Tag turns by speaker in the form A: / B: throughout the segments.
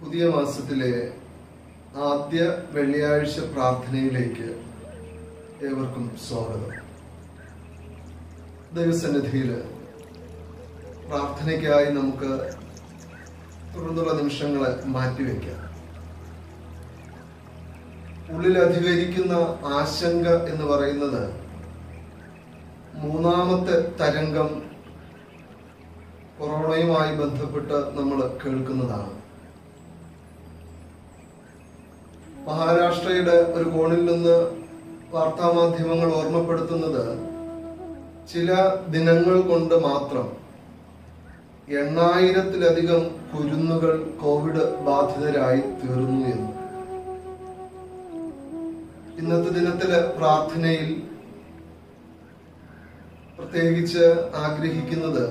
A: പുതിയ മാസത്തിലെ ആദ്യ വെള്ളിയാഴ്ച പ്രാർത്ഥനയിലേക്ക് ഏവർക്കും സ്വാഗതം ദൈവസന്നിധിയിൽ പ്രാർത്ഥനയ്ക്കായി നമുക്ക് തുടർന്നുള്ള നിമിഷങ്ങളെ മാറ്റിവെക്കാം ഉള്ളിൽ അധികരിക്കുന്ന ആശങ്ക എന്ന് പറയുന്നത് മൂന്നാമത്തെ തരംഗം കൊറോണയുമായി ബന്ധപ്പെട്ട് നമ്മൾ കേൾക്കുന്നതാണ് മഹാരാഷ്ട്രയുടെ ഒരു കോണിൽ നിന്ന് വാർത്താമാധ്യമങ്ങൾ ഓർമ്മപ്പെടുത്തുന്നത് ചില ദിനങ്ങൾ കൊണ്ട് മാത്രം എണ്ണായിരത്തിലധികം കുരുന്നുകൾ കോവിഡ് ബാധിതരായി തീർന്നു എന്ന് ഇന്നത്തെ ദിനത്തിലെ പ്രാർത്ഥനയിൽ പ്രത്യേകിച്ച് ആഗ്രഹിക്കുന്നത്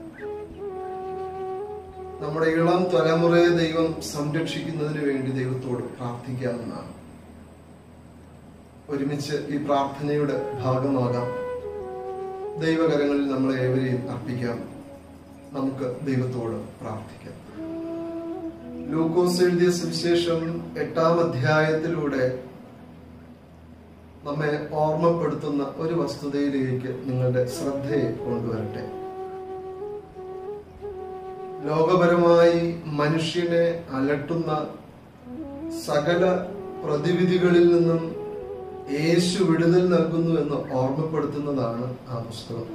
A: നമ്മുടെ ഇളം തലമുറയെ ദൈവം സംരക്ഷിക്കുന്നതിന് വേണ്ടി ദൈവത്തോട് പ്രാർത്ഥിക്കാമെന്നാണ് ഒരുമിച്ച് ഈ പ്രാർത്ഥനയുടെ ഭാഗമാകാം ദൈവകരങ്ങളിൽ നമ്മളെ ഏവരെയും അർപ്പിക്കാം നമുക്ക് ദൈവത്തോട് പ്രാർത്ഥിക്കാം ലൂക്കോസ് എഴുതിയ സുവിശേഷം എട്ടാം അധ്യായത്തിലൂടെ നമ്മെ ഓർമ്മപ്പെടുത്തുന്ന ഒരു വസ്തുതയിലേക്ക് നിങ്ങളുടെ ശ്രദ്ധയെ കൊണ്ടുവരട്ടെ ലോകപരമായി മനുഷ്യനെ അലട്ടുന്ന സകല പ്രതിവിധികളിൽ നിന്നും യേശു വിടുതൽ നൽകുന്നു എന്ന് ഓർമ്മപ്പെടുത്തുന്നതാണ് ആ പുസ്തകം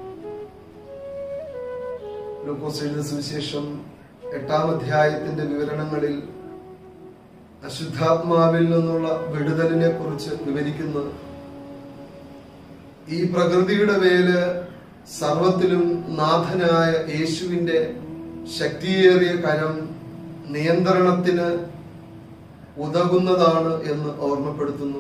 A: ലൂക്കോസ് എഴുതിയ സുവിശേഷം എട്ടാം അധ്യായത്തിന്റെ വിവരണങ്ങളിൽ അശുദ്ധാത്മാവിൽ നിന്നുള്ള വിടുതലിനെ കുറിച്ച് വിവരിക്കുന്നു ഈ പ്രകൃതിയുടെ മേല് സർവത്തിലും നാഥനായ യേശുവിന്റെ ശക്തിയേറിയ കരം നിയന്ത്രണത്തിന് ഉതകുന്നതാണ് എന്ന് ഓർമ്മപ്പെടുത്തുന്നു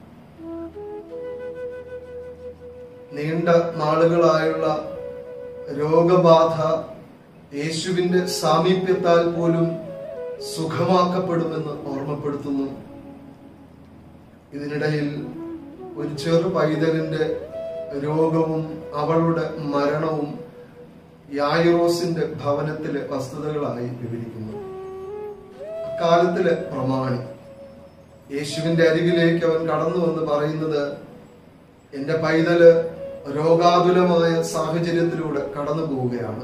A: നീണ്ട നാളുകളായുള്ള രോഗബാധ യേശുവിന്റെ സാമീപ്യത്താൽ പോലും സുഖമാക്കപ്പെടുമെന്ന് ഓർമ്മപ്പെടുത്തുന്നു ഇതിനിടയിൽ ഒരു ചെറു പൈതലിന്റെ രോഗവും അവളുടെ മരണവും യായുറോസിന്റെ ഭവനത്തിലെ വസ്തുതകളായി വിവരിക്കുന്നു അക്കാലത്തിലെ പ്രമാണി യേശുവിന്റെ അരികിലേക്ക് അവൻ കടന്നു വന്ന് പറയുന്നത് എന്റെ പൈതല് രോഗാതുലമായ സാഹചര്യത്തിലൂടെ കടന്നു പോവുകയാണ്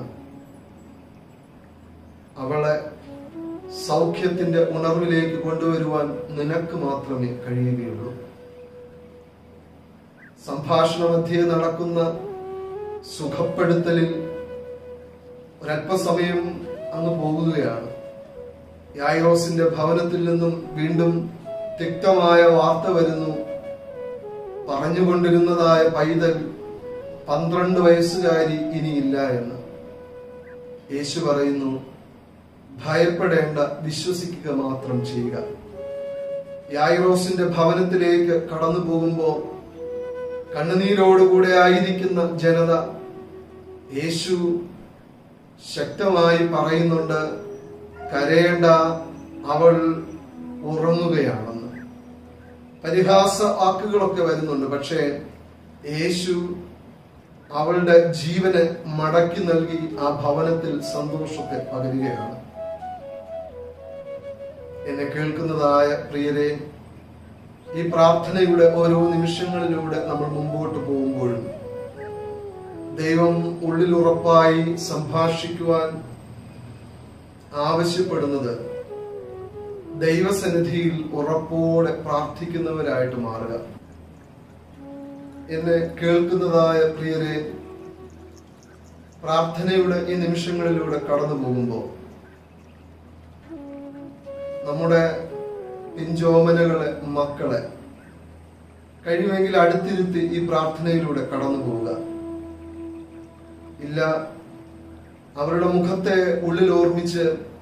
A: അവളെ സൗഖ്യത്തിന്റെ ഉണർവിലേക്ക് കൊണ്ടുവരുവാൻ നിനക്ക് മാത്രമേ കഴിയുകയുള്ളൂ സംഭാഷണ മധ്യേ നടക്കുന്ന സുഖപ്പെടുത്തലിൽ ഒരല്പസമയം അങ്ങ് പോകുകയാണ് യായിറോസിന്റെ ഭവനത്തിൽ നിന്നും വീണ്ടും തിക്തമായ വാർത്ത വരുന്നു പറഞ്ഞുകൊണ്ടിരുന്നതായ പൈതൽ പന്ത്രണ്ട് വയസ്സുകാരി ഇനിയില്ല എന്ന് യേശു പറയുന്നു ഭയപ്പെടേണ്ട വിശ്വസിക്കുക മാത്രം ചെയ്യുക യായിറോസിന്റെ ഭവനത്തിലേക്ക് കടന്നു പോകുമ്പോൾ കണ്ണുനീരോടുകൂടെ ആയിരിക്കുന്ന ജനത യേശു ശക്തമായി പറയുന്നുണ്ട് കരയേണ്ട അവൾ ഉറങ്ങുകയാണെന്ന് പരിഹാസ വാക്കുകളൊക്കെ വരുന്നുണ്ട് പക്ഷേ യേശു അവളുടെ ജീവനെ മടക്കി നൽകി ആ ഭവനത്തിൽ സന്തോഷത്തെ പകരുകയാണ് എന്നെ കേൾക്കുന്നതായ പ്രിയരെ ഈ പ്രാർത്ഥനയുടെ ഓരോ നിമിഷങ്ങളിലൂടെ നമ്മൾ മുമ്പോട്ട് പോകുമ്പോഴും ദൈവം ഉള്ളിൽ ഉറപ്പായി സംഭാഷിക്കുവാൻ ആവശ്യപ്പെടുന്നത് ദൈവസന്നിധിയിൽ ഉറപ്പോടെ പ്രാർത്ഥിക്കുന്നവരായിട്ട് മാറുക എന്നെ കേൾക്കുന്നതായ പ്രിയരെ പ്രാർത്ഥനയുടെ ഈ നിമിഷങ്ങളിലൂടെ കടന്നു പോകുമ്പോൾ നമ്മുടെ പിഞ്ചോമനകളെ മക്കളെ കഴിയുമെങ്കിൽ അടുത്തിരുത്തി ഈ പ്രാർത്ഥനയിലൂടെ കടന്നു പോവുക ഇല്ല അവരുടെ മുഖത്തെ ഉള്ളിൽ ഓർമ്മിച്ച്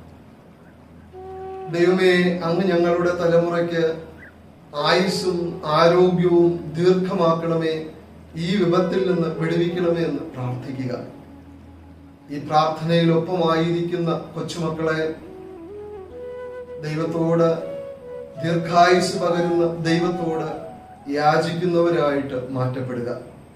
A: ദൈവമേ അങ്ങ് ഞങ്ങളുടെ തലമുറയ്ക്ക് ആയുസ്സും ആരോഗ്യവും ദീർഘമാക്കണമേ ഈ വിപത്തിൽ നിന്ന് വിടുവിക്കണമേ എന്ന് പ്രാർത്ഥിക്കുക ഈ പ്രാർത്ഥനയിൽ ഒപ്പമായിരിക്കുന്ന കൊച്ചുമക്കളെ ദൈവത്തോട് ദീർഘായുസ് പകരുന്ന ദൈവത്തോട് യാചിക്കുന്നവരായിട്ട് മാറ്റപ്പെടുക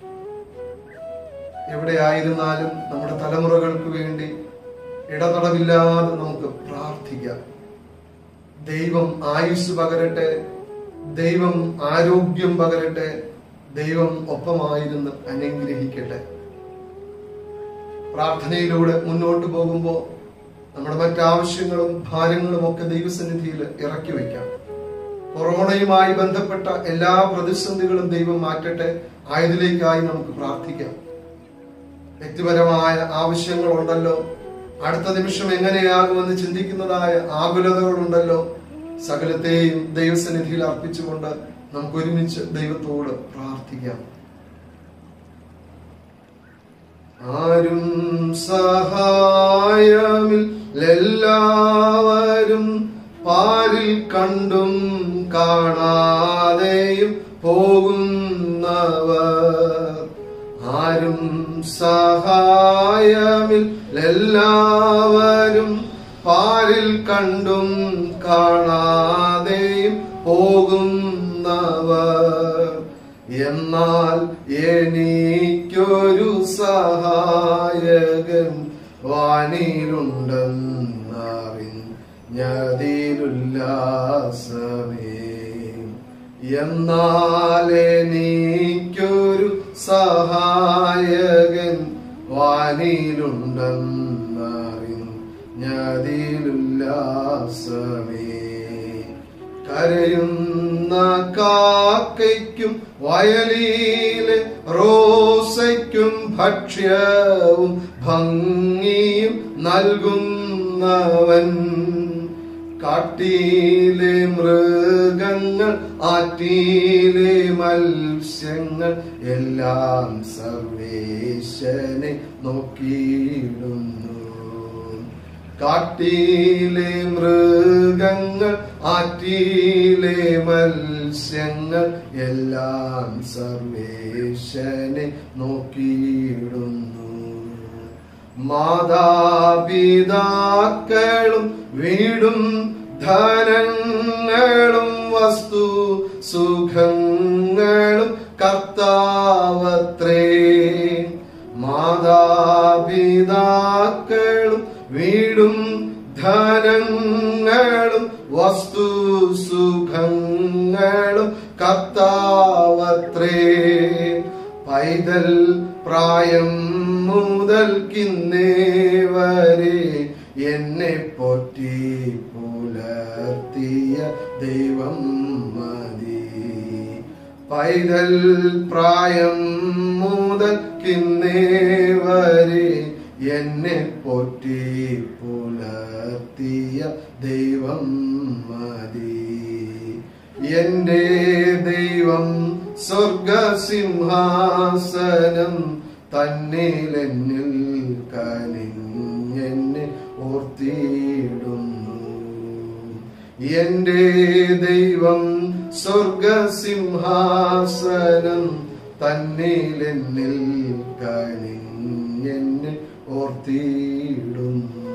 A: എവിടെയായിരുന്നാലും നമ്മുടെ തലമുറകൾക്ക് വേണ്ടി ഇടതടവില്ലാതെ നമുക്ക് പ്രാർത്ഥിക്കാം ദൈവം ആയുസ് പകരട്ടെ ദൈവം ആരോഗ്യം പകരട്ടെ ദൈവം ഒപ്പമായിരുന്ന് അനുഗ്രഹിക്കട്ടെ പ്രാർത്ഥനയിലൂടെ മുന്നോട്ട് പോകുമ്പോൾ നമ്മുടെ മറ്റാവശ്യങ്ങളും ഭാരങ്ങളും ഒക്കെ ദൈവസന്നിധിയിൽ ഇറക്കി വയ്ക്കാം കൊറോണയുമായി ബന്ധപ്പെട്ട എല്ലാ പ്രതിസന്ധികളും ദൈവം മാറ്റട്ടെ ആയതിലേക്കായി നമുക്ക് പ്രാർത്ഥിക്കാം വ്യക്തിപരമായ ആവശ്യങ്ങളുണ്ടല്ലോ അടുത്ത നിമിഷം എങ്ങനെയാകുമെന്ന് ചിന്തിക്കുന്നതായ ആകുലതകളുണ്ടല്ലോ സകലത്തെയും ദൈവസന്നിധിയിൽ അർപ്പിച്ചുകൊണ്ട് നമുക്ക് ഒരുമിച്ച് ദൈവത്തോട് പ്രാർത്ഥിക്കാം ആരും സഹായമില്ലെല്ലാവരും പാരിൽ കണ്ടും കാണാതെയും പോകുന്നവർ ആരും സഹായമില്ലെല്ലാവരും പാരിൽ കണ്ടും കാണാതെയും പോകുന്നവർ എന്നാൽ എനിക്കൊരു സഹായകൻ വാനിലുണ്ടെന്നറിഞ്ഞതിലുല്ലാസമേ എന്നാൽ എനിക്കൊരു സഹായകൻ വാനിലുണ്ടെന്നറിഞ്ഞതിലുല്ലാസമേ കരയുന്ന കാക്കയ്ക്കും വയലിലെ റോസയ്ക്കും ഭക്ഷ്യവും ഭംഗിയും നൽകുന്നവൻ കാട്ടിലെ മൃഗങ്ങൾ ആറ്റിലെ മത്സ്യങ്ങൾ എല്ലാം സർവേശനെ നോക്കിയിടുന്നു കാട്ടിലെ മൃഗങ്ങൾ ആറ്റിലെ മത്സ്യങ്ങൾ എല്ലാം സർവേശനെ നോക്കിയിടുന്നു മാതാപിതാക്കളും വീടും ധനങ്ങളും വസ്തു സുഖങ്ങളും കർത്താവത്രേ മാതാപിതാക്കളും വീടും ധനങ്ങളും വസ്തു സുഖങ്ങളും കർത്താവത്രേ പൈതൽ പ്രായം മുതൽക്കിന്നേ വരെ എന്നെ പൊറ്റി പുലർത്തിയ ദൈവം മതി പൈതൽ പ്രായം മുതൽക്കിന്നേ വരെ എന്നെ പൊറ്റി പുലർത്തിയ ദൈവം മതി എന്റെ ദൈവം സ്വർഗസിംഹാസനം തന്നിലെന്നിൽ കനിഞ്ഞെന്നെ ഓർത്തിയിടുന്നു എന്റെ ദൈവം സ്വർഗസിംഹാസനം തന്നിലെന്നിൽ കനിഞ്ഞെന്നെ ഓർത്തിയിടുന്നു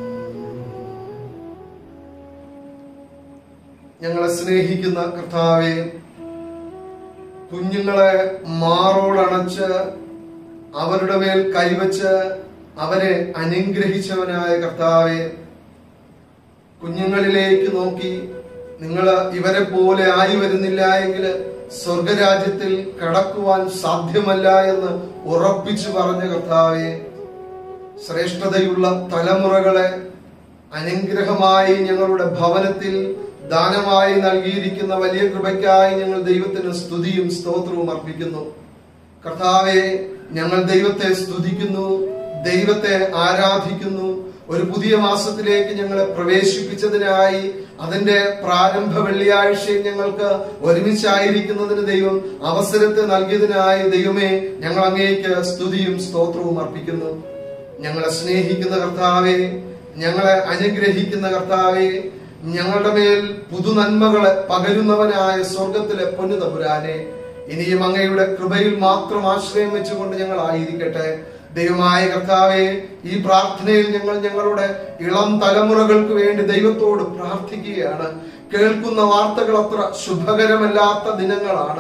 A: ഞങ്ങളെ സ്നേഹിക്കുന്ന കർത്താവെ കുഞ്ഞുങ്ങളെ മാറോടണച്ച് അവരുടെ മേൽ കൈവച്ച് അവരെ അനുഗ്രഹിച്ചവനായ കർത്താവെ കുഞ്ഞുങ്ങളിലേക്ക് നോക്കി നിങ്ങൾ ഇവരെ പോലെ ആയി വരുന്നില്ല എങ്കിൽ സ്വർഗരാജ്യത്തിൽ കടക്കുവാൻ സാധ്യമല്ല എന്ന് ഉറപ്പിച്ചു പറഞ്ഞ കർത്താവെ ശ്രേഷ്ഠതയുള്ള തലമുറകളെ അനുഗ്രഹമായി ഞങ്ങളുടെ ഭവനത്തിൽ ദാനമായി നൽകിയിരിക്കുന്ന വലിയ കൃപയ്ക്കായി ഞങ്ങൾ ദൈവത്തിന് സ്തുതിയും സ്തോത്രവും അർപ്പിക്കുന്നു കർത്താവെ ഞങ്ങൾ ദൈവത്തെ സ്തുതിക്കുന്നു ദൈവത്തെ ആരാധിക്കുന്നു ഒരു പുതിയ മാസത്തിലേക്ക് ഞങ്ങളെ പ്രവേശിപ്പിച്ചതിനായി അതിന്റെ പ്രാരംഭ വെള്ളിയാഴ്ചയിൽ ഞങ്ങൾക്ക് ഒരുമിച്ചായിരിക്കുന്നതിന് ദൈവം അവസരത്തെ നൽകിയതിനായി ദൈവമേ ഞങ്ങൾ അങ്ങേക്ക് സ്തുതിയും സ്തോത്രവും അർപ്പിക്കുന്നു ഞങ്ങളെ സ്നേഹിക്കുന്ന കർത്താവെ ഞങ്ങളെ അനുഗ്രഹിക്കുന്ന കർത്താവെ ഞങ്ങളുടെ മേൽ പുതുനന്മകളെ പകരുന്നവനായ സ്വർഗത്തിലെ പൊന്നു തമ്പുരാനെ ഇനിയും അങ്ങയുടെ കൃപയിൽ മാത്രം ആശ്രയം വെച്ചുകൊണ്ട് ഞങ്ങൾ ആയിരിക്കട്ടെ ദൈവമായ കർത്താവെ ഈ പ്രാർത്ഥനയിൽ ഞങ്ങൾ ഞങ്ങളുടെ ഇളം തലമുറകൾക്ക് വേണ്ടി ദൈവത്തോട് പ്രാർത്ഥിക്കുകയാണ് കേൾക്കുന്ന വാർത്തകൾ അത്ര ശുഭകരമല്ലാത്ത ദിനങ്ങളാണ്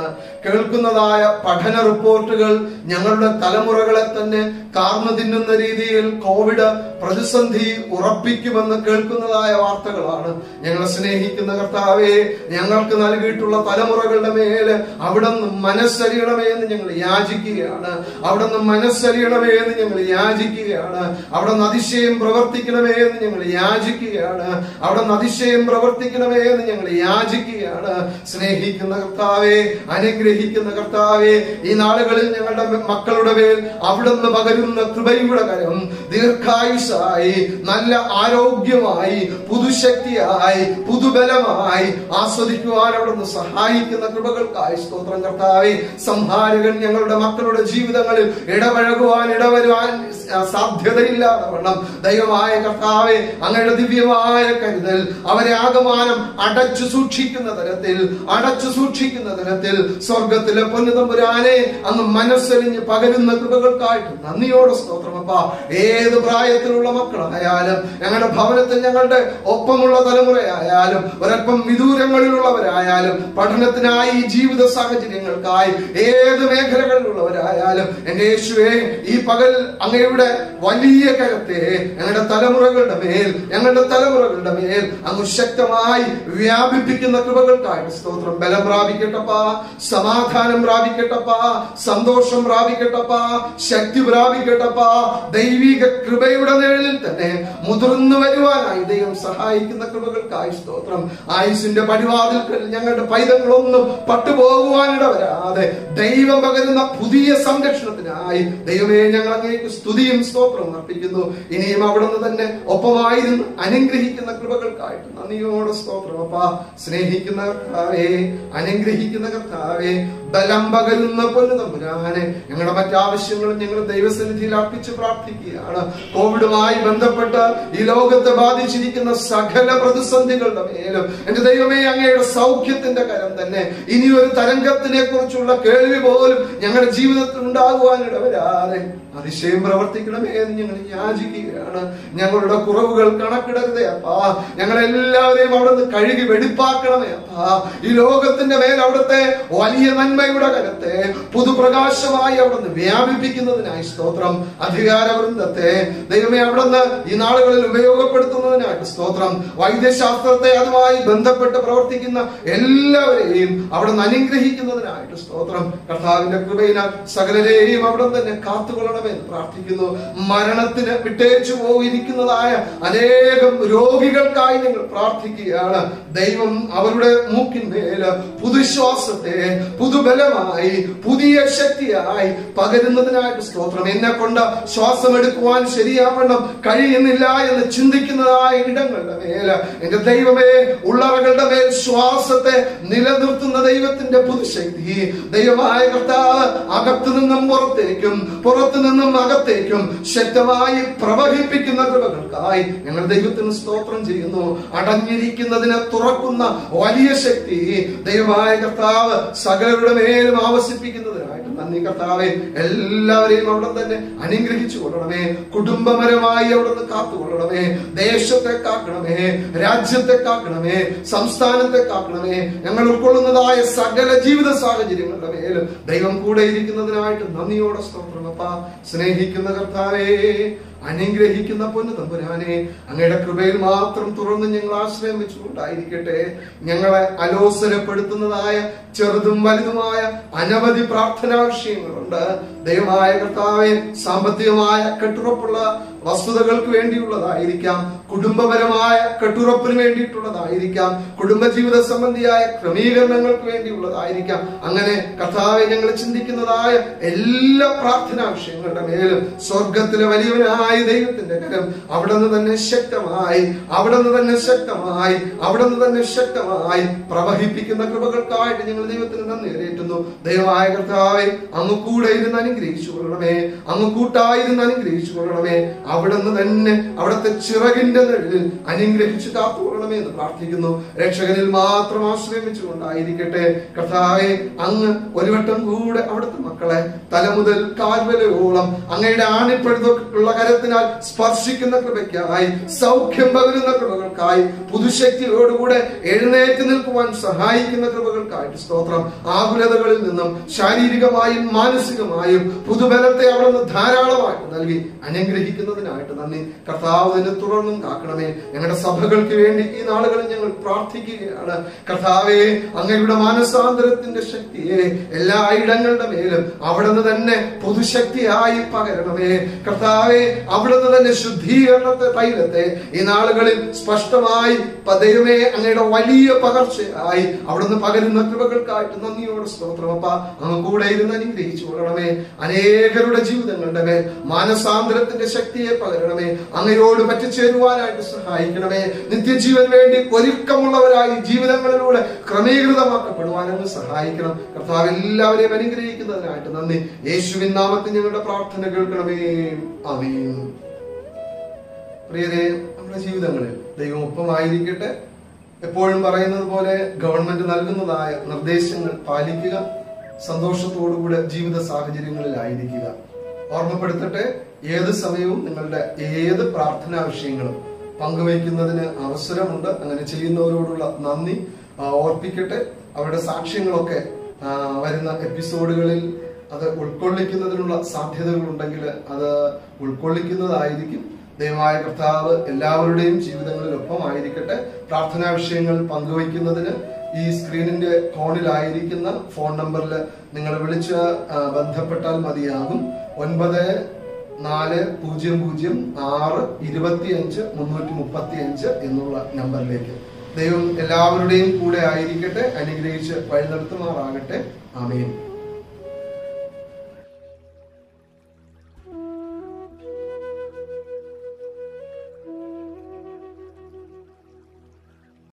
A: കേൾക്കുന്നതായ പഠന റിപ്പോർട്ടുകൾ ഞങ്ങളുടെ തലമുറകളെ തന്നെ കാർന്നു തിന്നുന്ന രീതിയിൽ കോവിഡ് പ്രതിസന്ധി ഉറപ്പിക്കുമെന്ന് കേൾക്കുന്നതായ വാർത്തകളാണ് ഞങ്ങളെ സ്നേഹിക്കുന്ന കർത്താവെ ഞങ്ങൾക്ക് നൽകിയിട്ടുള്ള തലമുറകളുടെ മേല് അവിടെ നിന്ന് മനസ്സരിയണമേ എന്ന് ഞങ്ങൾ യാചിക്കുകയാണ് അവിടെ നിന്ന് മനസ്സരിയണമേ എന്ന് ഞങ്ങൾ യാചിക്കുകയാണ് അവിടെ നിന്ന് അതിശയം പ്രവർത്തിക്കണമേ എന്ന് ഞങ്ങൾ യാചിക്കുകയാണ് അവിടെ നിന്ന് അതിശയം പ്രവർത്തിക്കണമേ എന്ന് ഞങ്ങൾ യാചിക്കുകയാണ് സ്നേഹിക്കുന്ന കർത്താവെ അനുഗ്രഹിക്കുന്ന കർത്താവെ ഈ നാളുകളിൽ ഞങ്ങളുടെ മക്കളുടെ മേൽ അവിടുന്ന് പകരുന്ന കൃപയുടെ കരം ദീർഘായുസായി നല്ല ആരോഗ്യമായി പുതുശക്തിയായി പുതുബലമായി ആസ്വദിക്കുവാൻ അവിടുന്ന് സഹായിക്കുന്ന കൃപകൾക്കായി സ്തോത്രം കർത്താവെ സംഹാരകൻ ഞങ്ങളുടെ മക്കളുടെ ജീവിതങ്ങളിൽ ഇടപഴകുവാൻ ഇടവരുവാൻ സാധ്യതയില്ലാതെ വണ്ണം ദൈവമായ കർത്താവെ അങ്ങയുടെ ദിവ്യമായ കരുതൽ അവരെ ആകമാനം അടച്ചു സൂക്ഷിക്കുന്ന തരത്തിൽ അടച്ചു സൂക്ഷിക്കുന്ന തരത്തിൽ സ്വർഗത്തിലെ പൊന്നുതമ്പുരാനെ അങ്ങ് മനസ്സരിഞ്ഞ് പകരുന്ന കൃപകൾക്കായിട്ട് നന്ദിയോടെ സ്തോത്രമപ്പ ഏത് പ്രായത്തിലുള്ള മക്കളായാലും ഞങ്ങളുടെ ഭവനത്തിൽ ഞങ്ങളുടെ ഒപ്പമുള്ള തലമുറയായാലും ഒരൽപ്പം വിദൂരങ്ങളിലുള്ളവരായാലും പഠനത്തിനായി ഈ ജീവിത സാഹചര്യങ്ങൾക്കായി ഏത് മേഖലകളിലുള്ളവരായാലും എന്റെ യേശുവേ ഈ പകൽ അങ്ങയുടെ വലിയ കരത്തെ ഞങ്ങളുടെ തലമുറകളുടെ മേൽ ഞങ്ങളുടെ തലമുറകളുടെ മേൽ അങ്ങ് ശക്തമായി വ്യാപിപ്പിക്കുന്ന കൃപകൾക്കായിട്ട് സ്തോത്രം ബലം പ്രാപിക്കട്ടപ്പാ സമാധാനം പ്രാപിക്കട്ടപ്പാ സന്തോഷം പ്രാപിക്കട്ടപ്പാ ശക്തി പ്രാപിക്കട്ടപ്പാ ദൈവിക കൃപയുടെ നിഴലിൽ തന്നെ മുതിർന്നു വരുവാനായി ദൈവം സഹായിക്കുന്ന കൃപകൾക്കായി സ്തോത്രം ആയുസിന്റെ പടിവാതിൽക്കൽ ഞങ്ങളുടെ പൈതങ്ങളൊന്നും പട്ടുപോകുവാനിടവരാതെ ദൈവം പകരുന്ന പുതിയ സംരക്ഷണത്തിനായി ദൈവമേ ഞങ്ങൾ അങ്ങേക്ക് സ്തുതിയും സ്തോത്രവും അർപ്പിക്കുന്നു ഇനിയും അവിടുന്ന് തന്നെ ഒപ്പമായിരുന്നു അനുഗ്രഹിക്കുന്ന കൃപകൾക്കായിട്ട് നന്ദിയോടെ സ്തോത്രം അപ്പാ സ്നേഹിക്കുന്ന കർത്താവേ അനുഗ്രഹിക്കുന്ന കർത്താവേ ബലം പകരുന്ന പൊന്നു തമ്പുരാനെ ഞങ്ങളുടെ മറ്റാവശ്യങ്ങളും ഞങ്ങൾ ദൈവസന്നിധിയിൽ അർപ്പിച്ച് പ്രാർത്ഥിക്കുകയാണ് കോവിഡുമായി ബന്ധപ്പെട്ട് ഈ ലോകത്തെ ബാധിച്ചിരിക്കുന്ന സകല പ്രതിസന്ധികളുടെ മേലും എന്റെ ദൈവമേ അങ്ങയുടെ സൗഖ്യത്തിന്റെ കരം തന്നെ ഇനി ഒരു തരംഗത്തിനെ കുറിച്ചുള്ള കേൾവി പോലും ഞങ്ങളുടെ ജീവിതത്തിൽ ഉണ്ടാകുവാനിടവരാതെ അതിശയം പ്രവർത്തിക്കണമേ എന്ന് ഞങ്ങൾ യാചിക്കുകയാണ് ഞങ്ങളുടെ കുറവുകൾ കണക്കിടരുതേ അപ്പാ ഞങ്ങളെല്ലാവരെയും അവിടെ നിന്ന് കഴുകി വെടിപ്പാക്കണമേ അപ്പാ ഈ ലോകത്തിന്റെ മേൽ അവിടുത്തെ വലിയ നന്മയുടെ കരത്തെ പുതുപ്രകാശമായി അവിടുന്ന് വ്യാപിപ്പിക്കുന്നതിനായി സ്തോത്രം അധികാരവൃന്ദത്തെ ദൈവമേ അവിടുന്ന് ഈ നാളുകളിൽ ഉപയോഗപ്പെടുത്തുന്നതിനായിട്ട് സ്തോത്രം വൈദ്യശാസ്ത്രത്തെ അതുമായി ബന്ധപ്പെട്ട് പ്രവർത്തിക്കുന്ന എല്ലാവരെയും അവിടുന്ന് അനുഗ്രഹിക്കുന്നതിനായിട്ട് സ്തോത്രം കർത്താവിന്റെ കൃപയിനാൽ സകലരെയും അവിടെ തന്നെ കാത്തുകൊള്ളണമെന്ന് പ്രാർത്ഥിക്കുന്നു മരണത്തിന് വിട്ടേച്ചു പോയിരിക്കുന്നതായ അനേകം രോഗികൾക്കായി നിങ്ങൾ പ്രാർത്ഥിക്കുകയാണ് ദൈവം അവരുടെ മൂക്കിന്മേൽ പുതുശ്വാസത്തെ പുതുബലമായി പുതിയ ശക്തിയായി പകരുന്നതിനായിട്ട് സ്തോത്രം എന്നെ കൊണ്ട് ശ്വാസം എടുക്കുവാൻ ശരിയാവണ്ണം കഴിയുന്നില്ല എന്ന് ചിന്തിക്കുന്നതായ ഇടങ്ങളുടെ മേല് എന്റെ ദൈവമേ ഉള്ളവകളുടെ മേൽ ശ്വാസത്തെ നിലനിർത്തുന്ന ദൈവത്തിന്റെ പുതുശക്തി ദൈവമായ കർത്താവ് അകത്തു നിന്നും പുറത്തേക്കും പുറത്തു നിന്നും അകത്തേക്കും ശക്തമായി പ്രവഹിപ്പിക്കുന്ന കൃപകൾക്കായി ഞങ്ങൾ ദൈവത്തിന് സ്തോത്രം ചെയ്യുന്നു അടഞ്ഞിരിക്കുന്നതിനെ തുറക്കുന്ന വലിയ ശക്തി ദൈവമായ കർത്താവ് സകലരുടെ മേലും ആവസിപ്പിക്കുന്നതിനായിട്ട് നന്ദി കർത്താവെ എല്ലാവരെയും അവിടെ തന്നെ അനുഗ്രഹിച്ചു കൊള്ളണമേ കുടുംബപരമായി അവിടുന്ന് കാത്തുകൊള്ളണമേ ദേശത്തെ കാക്കണമേ രാജ്യത്തെ കാക്കണമേ സംസ്ഥാനത്തെ കാക്കണമേ ഞങ്ങൾ ഉൾക്കൊള്ളുന്നതായ സകല ജീവിത സാഹചര്യങ്ങളുടെ മേലും ദൈവം കൂടെ ഇരിക്കുന്നതിനായിട്ട് നന്ദിയോടെ സ്തോത്രമപ്പ സ്നേഹിക്കുന്ന കർത്താവേ അനുഗ്രഹിക്കുന്ന പൊന്നു തമ്പുരാനെ അങ്ങയുടെ കൃപയിൽ മാത്രം തുറന്ന് ഞങ്ങൾ ആശ്രയം വെച്ചുകൊണ്ടായിരിക്കട്ടെ ഞങ്ങളെ അലോസരപ്പെടുത്തുന്നതായ ചെറുതും വലുതുമായ അനവധി പ്രാർത്ഥനാ വിഷയങ്ങളുണ്ട് ദൈവമായ കർത്താവെ സാമ്പത്തികമായ കെട്ടുറപ്പുള്ള വസ്തുതകൾക്ക് വേണ്ടിയുള്ളതായിരിക്കാം കുടുംബപരമായ കെട്ടുറപ്പിന് വേണ്ടിയിട്ടുള്ളതായിരിക്കാം കുടുംബജീവിത സംബന്ധിയായ ക്രമീകരണങ്ങൾക്ക് വേണ്ടിയുള്ളതായിരിക്കാം അങ്ങനെ കർത്താവെ ഞങ്ങൾ ചിന്തിക്കുന്നതായ എല്ലാ പ്രാർത്ഥനാ വിഷയങ്ങളുടെ മേലും സ്വർഗത്തിലെ വലിയവനായ ദൈവത്തിന്റെ കരം അവിടെ നിന്ന് തന്നെ ശക്തമായി അവിടെ നിന്ന് തന്നെ ശക്തമായി അവിടെ നിന്ന് തന്നെ ശക്തമായി പ്രവഹിപ്പിക്കുന്ന കൃപകൾക്കായിട്ട് ഞങ്ങൾ ദൈവത്തിന് നന്ദി കരയേറ്റുന്നു ദൈവമായ കർത്താവെ അങ്ങ് കൂടെ ഇരുന്ന് അനുഗ്രഹിച്ചു കൊള്ളണമേ അങ്ങ് കൂട്ടായിരുന്ന് അനുഗ്രഹിച്ചു കൊള്ളണമേ അവിടെ നിന്ന് തന്നെ അവിടുത്തെ ചിറകിന്റെ നിഴലിൽ അനുഗ്രഹിച്ചു കാത്തുകൊള്ളണം കൊടുക്കണമേ എന്ന് പ്രാർത്ഥിക്കുന്നു രക്ഷകനിൽ മാത്രം ആശ്രയം വെച്ചുകൊണ്ടായിരിക്കട്ടെ കർത്താവെ അങ്ങ് ഒരു വട്ടം കൂടെ അവിടുത്തെ മക്കളെ തല മുതൽ കാൽവലയോളം അങ്ങയുടെ ആണിപ്പഴുതുള്ള കരത്തിനാൽ സ്പർശിക്കുന്ന കൃപയ്ക്കായി സൗഖ്യം പകരുന്ന കൃപകൾക്കായി പുതുശക്തിയോടുകൂടെ എഴുന്നേറ്റ് നിൽക്കുവാൻ സഹായിക്കുന്ന കൃപകൾക്കായിട്ട് സ്തോത്രം ആകുലതകളിൽ നിന്നും ശാരീരികമായും മാനസികമായും പുതുബലത്തെ അവിടുന്ന് ധാരാളമായിട്ട് നൽകി അനുഗ്രഹിക്കുന്നതിനായിട്ട് നന്ദി കർത്താവ് തന്നെ തുടർന്നും കാക്കണമേ ഞങ്ങളുടെ സഭകൾക്ക് വേണ്ടി ഈ നാളുകളിൽ ഞങ്ങൾ പ്രാർത്ഥിക്കുകയാണ് കർത്താവെ അങ്ങയുടെ മാനസാന്തരത്തിന്റെ ശക്തിയെ എല്ലാ ഇടങ്ങളുടെ മേലും അവിടുന്ന് തന്നെ പൊതുശക്തിയായി പകരണമേ കർത്താവെ അവിടുന്ന് തന്നെ ശുദ്ധീകരണത്തെ തൈലത്തെ ഈ നാളുകളിൽ സ്പഷ്ടമായി പ- ദൈവമേ അങ്ങയുടെ വലിയ പകർച്ചയായി അവിടുന്ന് പകരുന്ന കൃപകൾക്കായിട്ട് നന്ദിയോട് സ്തോത്രമപ്പ അങ്ങ് കൂടെ ഇരുന്ന് അനുഗ്രഹിച്ചു കൊള്ളണമേ അനേകരുടെ ജീവിതങ്ങളുടെ മേൽ മാനസാന്തരത്തിന്റെ ശക്തിയെ പകരണമേ അങ്ങയോട് പറ്റിച്ചേരുവാനായിട്ട് സഹായിക്കണമേ നിത്യജീവൻ വേണ്ടി ഒരുക്കമുള്ളവരായി ജീവിതങ്ങളിലൂടെ ക്രമീകൃതമാക്കപ്പെടുവാൻ അങ്ങ് സഹായിക്കണം കർത്താവ് എല്ലാവരെയും അനുഗ്രഹിക്കുന്നതിനായിട്ട് നന്ദി യേശുവിൻ നാമത്തിൽ ഞങ്ങളുടെ പ്രാർത്ഥന കേൾക്കണമേ ആമീൻ പ്രിയരെ നമ്മുടെ ജീവിതങ്ങളിൽ ദൈവം ഒപ്പമായിരിക്കട്ടെ എപ്പോഴും പറയുന്നത് പോലെ ഗവൺമെന്റ് നൽകുന്നതായ നിർദ്ദേശങ്ങൾ പാലിക്കുക സന്തോഷത്തോടുകൂടെ ജീവിത സാഹചര്യങ്ങളിലായിരിക്കുക ഓർമ്മപ്പെടുത്തട്ടെ ഏത് സമയവും നിങ്ങളുടെ ഏത് പ്രാർത്ഥനാ വിഷയങ്ങളും പങ്കുവയ്ക്കുന്നതിന് അവസരമുണ്ട് അങ്ങനെ ചെയ്യുന്നവരോടുള്ള നന്ദി ആ, ഓർപ്പിക്കട്ടെ അവരുടെ സാക്ഷ്യങ്ങളൊക്കെ ആ, വരുന്ന എപ്പിസോഡുകളിൽ അത് ഉൾക്കൊള്ളിക്കുന്നതിനുള്ള സാധ്യതകൾ ഉണ്ടെങ്കിൽ അത് ഉൾക്കൊള്ളിക്കുന്നതായിരിക്കും ദയവായ കർത്താവ് എല്ലാവരുടെയും ജീവിതങ്ങളിൽ ഒപ്പമായിരിക്കട്ടെ പ്രാർത്ഥനാ വിഷയങ്ങൾ പങ്കുവയ്ക്കുന്നതിന് ഈ സ്ക്രീനിന്റെ കോണിലായിരിക്കുന്ന ഫോൺ നമ്പറിൽ നിങ്ങൾ വിളിച്ച് ആ, ബന്ധപ്പെട്ടാൽ മതിയാകും ഒൻപത് നാല് പൂജ്യം പൂജ്യം ആറ് ഇരുപത്തിയഞ്ച് മുന്നൂറ്റി മുപ്പത്തി അഞ്ച് എന്നുള്ള നമ്പറിലേക്ക് ദൈവം എല്ലാവരുടെയും കൂടെ ആയിരിക്കട്ടെ അനുഗ്രഹിച്ച് വഴി നടത്തുമാറാകട്ടെ ആമേൻ